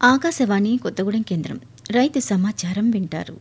ఆకాశవాణి కొత్తగూడెం కేంద్రం రైతు సమాచారం వింటారు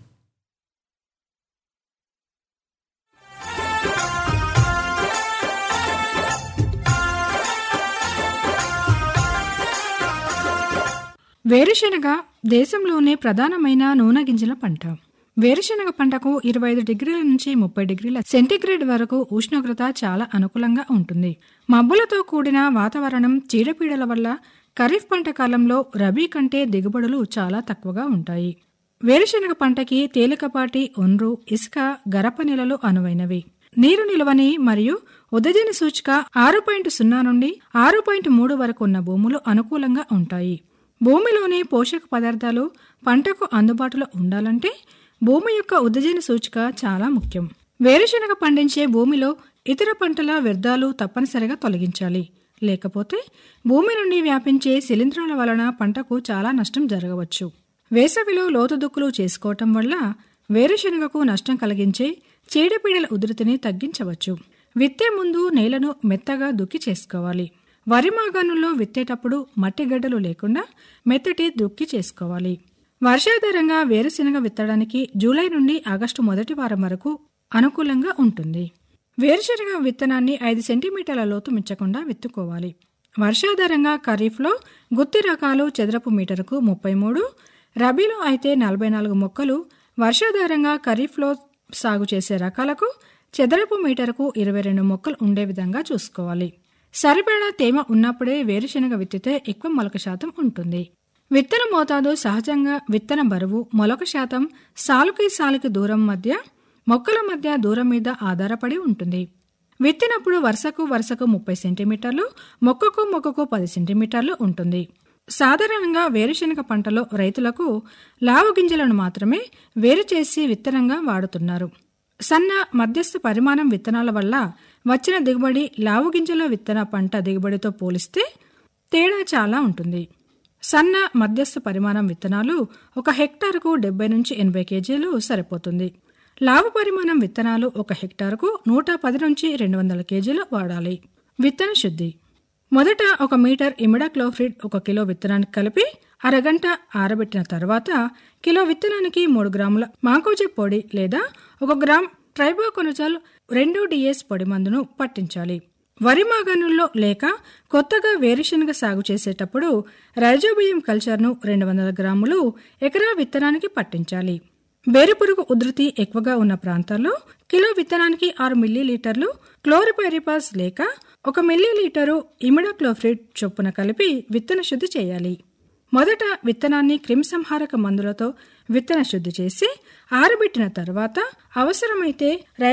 వేరుశెనగ దేశంలోనే ప్రధానమైన నూనె గింజల పంట వేరుశెనగ పంటకు ఇరవై ఐదు డిగ్రీల నుంచి ముప్పై డిగ్రీల సెంటీగ్రేడ్ వరకు ఉష్ణోగ్రత చాలా అనుకూలంగా ఉంటుంది మబ్బులతో కూడిన వాతావరణం చీడపీడల వల్ల ఖరీఫ్ పంట కాలంలో రబీ కంటే దిగుబడులు చాలా తక్కువగా ఉంటాయి వేరుశెనగ పంటకి తేలికపాటి ఒండ్రు ఇసుక గరప నెలలు అనువైనవి నీరు నిల్వని మరియు ఉదజన సూచిక ఆరు పాయింట్ సున్నా నుండి ఆరు పాయింట్ మూడు వరకు ఉన్న భూములు అనుకూలంగా ఉంటాయి భూమిలోని పోషక పదార్థాలు పంటకు అందుబాటులో ఉండాలంటే భూమి యొక్క ఉదజన సూచిక చాలా ముఖ్యం వేరుశెనగ పండించే భూమిలో ఇతర పంటల వ్యర్థాలు తప్పనిసరిగా తొలగించాలి లేకపోతే భూమి నుండి వ్యాపించే శిలీంధ్రాల వలన పంటకు చాలా నష్టం జరగవచ్చు వేసవిలో లోతు దుక్కులు చేసుకోవటం వల్ల వేరుశెనగకు నష్టం కలిగించే చీడపీడల ఉధృతిని తగ్గించవచ్చు విత్తే ముందు నేలను మెత్తగా దుక్కి చేసుకోవాలి వరి మాగాణుల్లో విత్తేటప్పుడు మట్టి గడ్డలు లేకుండా మెత్తటి దుక్కి చేసుకోవాలి వర్షాధారంగా వేరుశెనగ విత్తడానికి జూలై నుండి ఆగస్టు మొదటి వారం వరకు అనుకూలంగా ఉంటుంది వేరుశెనగ విత్తనాన్ని ఐదు సెంటీమీటర్ల లోతు మించకుండా విత్తుకోవాలి వర్షాధారంగా ఖరీఫ్లో గుత్తి రకాలు చదరపు మీటరుకు ముప్పై మూడు రబీలో అయితే నలభై నాలుగు మొక్కలు వర్షాధారంగా ఖరీఫ్లో సాగు చేసే రకాలకు చదరపు మీటరుకు ఇరవై రెండు మొక్కలు ఉండే విధంగా చూసుకోవాలి సరిపడా తేమ ఉన్నప్పుడే వేరుశెనగ విత్తితే ఎక్కువ మొలక శాతం ఉంటుంది విత్తన మోతాదు సహజంగా విత్తన బరువు మొలక శాతం సాలుకి సాలుకి దూరం మధ్య మొక్కల మధ్య దూరం మీద ఆధారపడి ఉంటుంది విత్తినప్పుడు వరుసకు వరుసకు ముప్పై సెంటీమీటర్లు మొక్కకు మొక్కకు పది సెంటీమీటర్లు ఉంటుంది సాధారణంగా వేరుశెనగ పంటలో రైతులకు లావు గింజలను మాత్రమే వేరు చేసి విత్తనంగా వాడుతున్నారు సన్న మధ్యస్థ పరిమాణం విత్తనాల వల్ల వచ్చిన దిగుబడి లావు గింజల విత్తన పంట దిగుబడితో పోలిస్తే తేడా చాలా ఉంటుంది సన్న మధ్యస్థ పరిమాణం విత్తనాలు ఒక హెక్టార్కు డెబ్బై నుంచి ఎనభై కేజీలు సరిపోతుంది లావు పరిమాణం విత్తనాలు ఒక హెక్టార్కు నూట పది నుంచి రెండు వందల కేజీలు వాడాలి విత్తన శుద్ధి మొదట ఒక మీటర్ ఇమిడాక్లోఫ్రిడ్ ఒక కిలో విత్తనానికి కలిపి అరగంట ఆరబెట్టిన తర్వాత కిలో విత్తనానికి మూడు గ్రాముల మాకోజె పొడి లేదా ఒక గ్రామ్ ట్రైబోకొనజాల్ రెండు డిఎస్ పొడి మందును పట్టించాలి వరి మాగాణుల్లో లేక కొత్తగా వేరుశనగ సాగు చేసేటప్పుడు రైజోబియం కల్చర్ను రెండు వందల గ్రాములు ఎకరా విత్తనానికి పట్టించాలి బేరుపురుగు ఉధృతి ఎక్కువగా ఉన్న ప్రాంతాల్లో కిలో విత్తనానికి ఆరు మిల్లీలీటర్లు క్లోరిపైరిపాస్ లేక ఒక మిల్లీలీటరు ఇమిడాక్లోఫ్రిడ్ చొప్పున కలిపి విత్తన శుద్ధి చేయాలి మొదట విత్తనాన్ని క్రిమిసంహారక మందులతో విత్తన శుద్ధి చేసి ఆరబెట్టిన తర్వాత అవసరమైతే